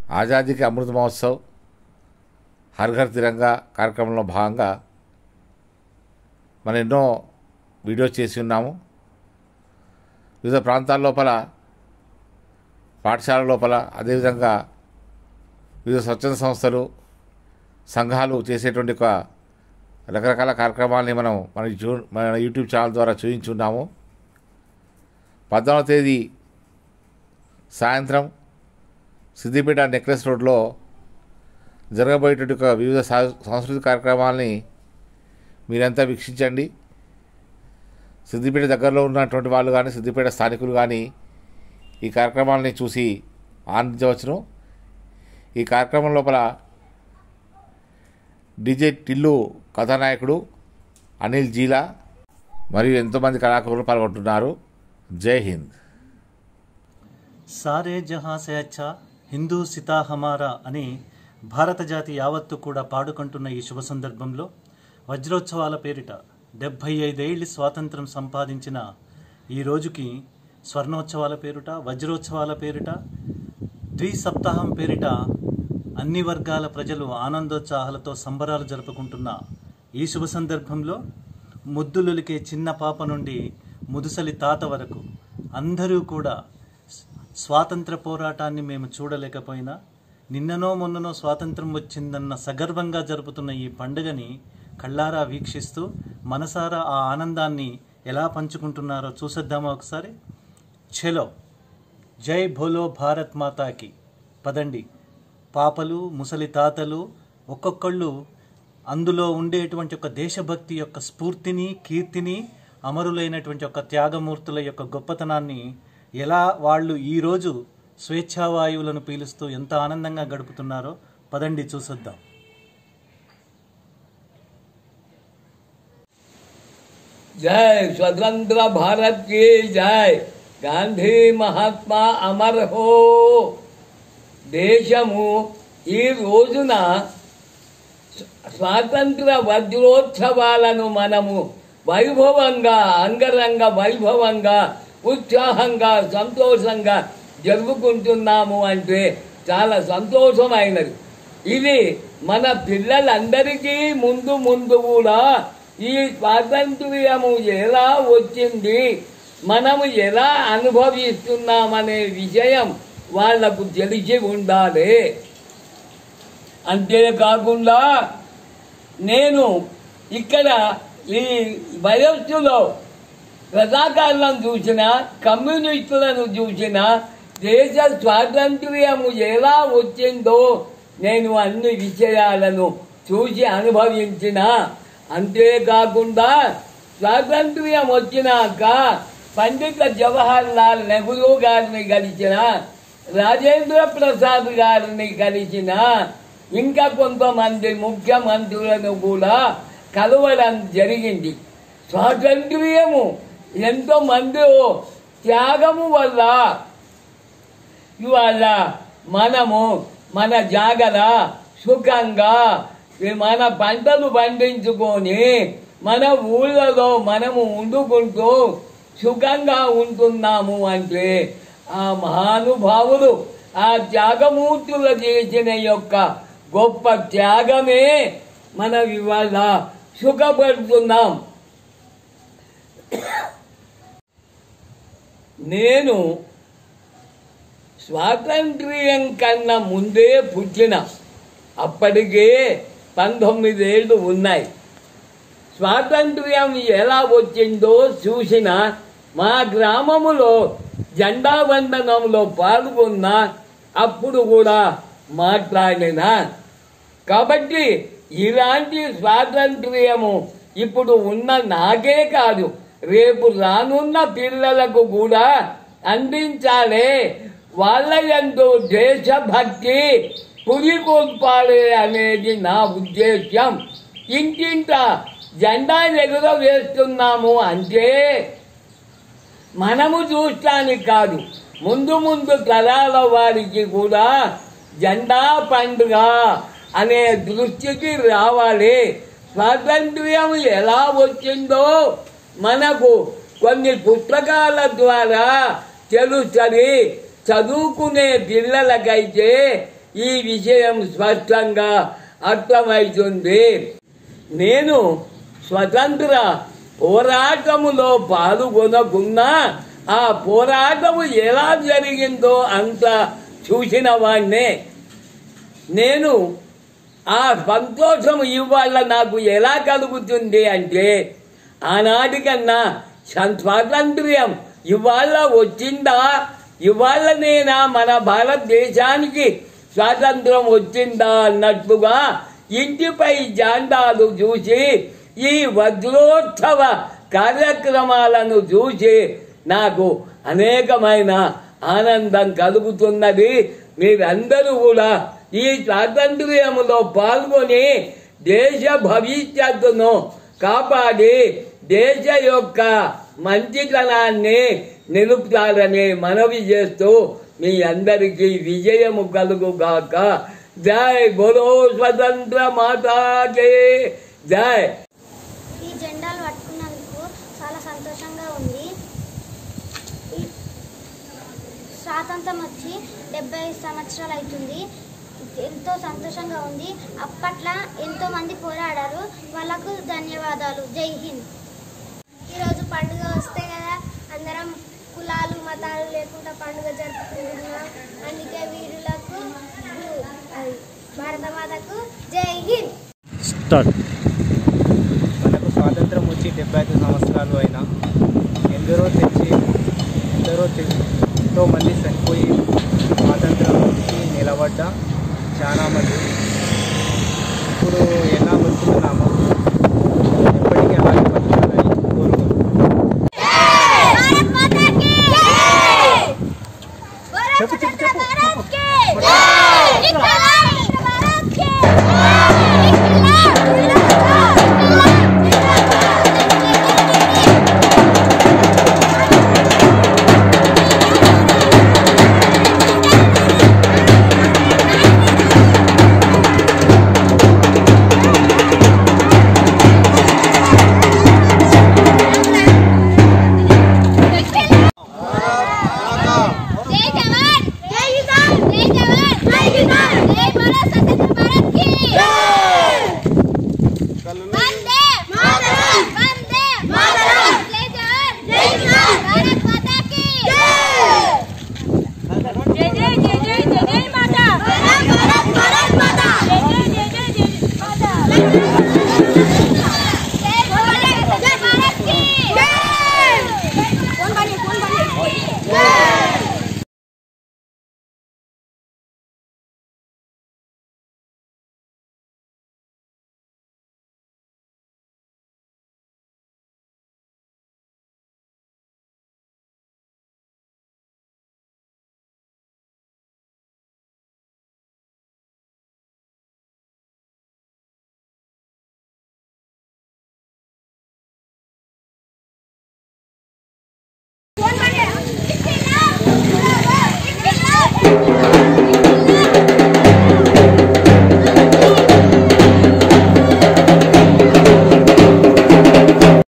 ఆజాదీకి అమృత మహోత్సవ్ హర్ ఘర్ తిరంగా కార్యక్రమంలో భాగంగా మనం ఎన్నో వీడియోస్ చేసి ఉన్నాము వివిధ ప్రాంతాల లోపల పాఠశాల లోపల అదేవిధంగా వివిధ స్వచ్ఛంద సంస్థలు సంఘాలు చేసేటువంటి ఒక రకరకాల కార్యక్రమాలని మనం మన జూ మన యూట్యూబ్ ఛానల్ ద్వారా చూపించున్నాము పద్నాలుగవ తేదీ సాయంత్రం సిద్దిపేట నెక్లెస్ రోడ్లో జరగబోయేటువంటి ఒక వివిధ సా- సాంస్కృతిక కార్యక్రమాలని మీరంతా వీక్షించండి సిద్దిపేట దగ్గరలో ఉన్నటువంటి వాళ్ళు కానీ సిద్దిపేట స్థానికులు కానీ ఈ కార్యక్రమాలని చూసి ఆనందించవచ్చును ఈ కార్యక్రమం లోపల డిజే టిల్లు కథానాయకుడు అనిల్ జీలా మరియు ఎంతోమంది కళాకారులు పాల్గొంటున్నారు జై హింద్ సారే జహా సే అచ్చా హిందూ సితా హమారా అని భారత జాతి యావత్తు కూడా పాడుకుంటున్న ఈ శుభ సందర్భంలో వజ్రోత్సవాల పేరిట డెబ్భై ఐదేళ్లు స్వాతంత్రం సంపాదించిన ఈ రోజుకి స్వర్ణోత్సవాల పేరిట వజ్రోత్సవాల పేరిట ద్విసప్తాహం పేరిట అన్ని వర్గాల ప్రజలు ఆనందోత్సాహాలతో సంబరాలు జరుపుకుంటున్న ఈ శుభ సందర్భంలో ముద్దులులికే చిన్న పాప నుండి ముదుసలి తాత వరకు అందరూ కూడా స్వాతంత్ర పోరాటాన్ని మేము చూడలేకపోయినా నిన్ననో మొన్ననో స్వాతంత్రం వచ్చిందన్న సగర్వంగా జరుపుతున్న ఈ పండుగని కళ్ళారా వీక్షిస్తూ మనసారా ఆ ఆనందాన్ని ఎలా పంచుకుంటున్నారో చూసేద్దామా ఒకసారి చలో జై భోలో భారత్ మాతాకి పదండి పాపలు ముసలి తాతలు ఒక్కొక్కళ్ళు అందులో ఉండేటువంటి ఒక దేశభక్తి యొక్క స్ఫూర్తిని కీర్తిని అమరులైనటువంటి ఒక త్యాగమూర్తుల యొక్క గొప్పతనాన్ని ఎలా వాళ్ళు ఈరోజు స్వేచ్ఛావాయువులను పీలుస్తూ ఎంత ఆనందంగా గడుపుతున్నారో పదండి చూసొద్దాం जय स्वतंत्र भारत की जय గాంధీ మహాత్మా అమర్ హో దేశము ఈ రోజున స్వాతంత్ర వజ్రోత్సవాలను మనము వైభవంగా అంగరంగ వైభవంగా ఉత్సాహంగా సంతోషంగా జరుపుకుంటున్నాము అంటే చాలా సంతోషమైనది ఇది మన పిల్లలందరికీ ముందు ముందు కూడా ఈ స్వాతంత్ర్యము ఎలా వచ్చింది మనము ఎలా అనుభవిస్తున్నామనే విషయం వాళ్లకు తెలిసి ఉండాలి అంతేకాకుండా నేను ఇక్కడ ఈ వయస్సులో రజాకారులను చూసిన కమ్యూనిస్టులను చూసిన దేశ స్వాతంత్ర్యము ఎలా వచ్చిందో నేను అన్ని విషయాలను చూసి అనుభవించిన అంతేకాకుండా స్వాతంత్ర్యం వచ్చినాక పండిత జవహర్ లాల్ నెహ్రూ గారిని కలిసిన రాజేంద్ర ప్రసాద్ గారిని కలిసిన ఇంకా కొంతమంది ముఖ్యమంత్రులను కూడా కలవడం జరిగింది స్వాతంత్ర్యము ఎంతో మంది త్యాగము వల్ల ఇవాళ మనము మన జాగర సుఖంగా ఈ మన పంటలు పండించుకొని మన ఊళ్ళలో మనము వండుకుంటూ సుఖంగా ఉంటున్నాము అంటే ఆ మహానుభావులు ఆ త్యాగమూర్తులు చేసిన యొక్క గొప్ప త్యాగమే మనం ఇవాళ సుఖపడుతున్నాం నేను స్వాతంత్ర్యం కన్నా ముందే పుట్టిన అప్పటికే పంతొమ్మిదేళ్ళు ఉన్నాయి స్వాతంత్ర్యం ఎలా వచ్చిందో చూసిన మా గ్రామములో జెండా వందనంలో పాల్గొన్న అప్పుడు కూడా మాట్లాడిన కాబట్టి ఇలాంటి స్వాతంత్ర్యము ఇప్పుడు ఉన్న నాకే కాదు రేపు రానున్న పిల్లలకు కూడా అందించాలి వాళ్ళ ఎందు దేశభక్తి పురికొల్పాలి అనేది నా ఉద్దేశం ఇంటింట జెండా ఎగుర వేస్తున్నాము అంటే మనము చూస్తానికి కాదు ముందు ముందు తరాల వారికి కూడా జెండా పండుగ అనే దృష్టికి రావాలి స్వాతంత్ర్యం ఎలా వచ్చిందో మనకు కొన్ని పుస్తకాల ద్వారా తెలుస్తుంది చదువుకునే పిల్లలకైతే ఈ విషయం స్పష్టంగా అర్థమవుతుంది నేను స్వతంత్ర పోరాటములో పాల్గొనకున్నా ఆ పోరాటము ఎలా జరిగిందో అంత చూసిన వాణ్ణే నేను ఆ సంతోషం ఇవాళ నాకు ఎలా కలుగుతుంది అంటే ఆనాటి కన్నా సం- స్వాతంత్ర్యం ఇవాళ వచ్చిందా ఇవాళ నేనా మన భారతదేశానికి స్వాతంత్రం వచ్చిందా అన్నట్టుగా ఇంటిపై జాండాలు చూసి ఈ వజ్రోత్సవ కార్యక్రమాలను చూసి నాకు అనేకమైన ఆనందం కలుగుతున్నది మీరందరూ కూడా ఈ స్వాతంత్ర్యములో పాల్గొని దేశ భవిష్యత్తును కాపాడి దేశ యొక్క మంచితనాన్ని నిలుపుతారని మనవి చేస్తూ మీ అందరికీ విజయము కలుగుగాక జై బోలో స్వతంత్ర మాతాకే జై ఈ జెండాలు పట్టుకున్నందుకు చాలా సంతోషంగా ఉంది ఈ స్వాతంత్రం వచ్చి డెబ్బై సంవత్సరాలు అవుతుంది ఎంతో సంతోషంగా ఉంది అప్పట్లో ఎంతో మంది పోరాడారు వాళ్ళకు ధన్యవాదాలు జై హింద్ ఈరోజు పండుగ వస్తే కదా అందరం కులాలు మతాలు లేకుండా పండుగ జరుపుకుంటున్నాం అందుకే వీరులకు అది భారత మాతకు జై హింద్ స్టార్ట్ మనకు స్వాతంత్రం వచ్చి డెబ్బై ఐదు సంవత్సరాలు అయినా ఎందరో తెచ్చి ఎందరో తె- ఎంతో మంది చనిపోయి స్వాతంత్రం నుంచి నిలబడ్డ చాలా మంది ఇప్పుడు ఎలా బతుకుతున్నామో ఎప్పటికీ అలాగే బతుకుతారని కోరుకుంటున్నాను भारत माता की जय చెప్పు, చెప్పు, చెప్పు. भारत की जय भारत की जय जवान जय किसान जय जवान जय किसान जय भारत स्वतंत्र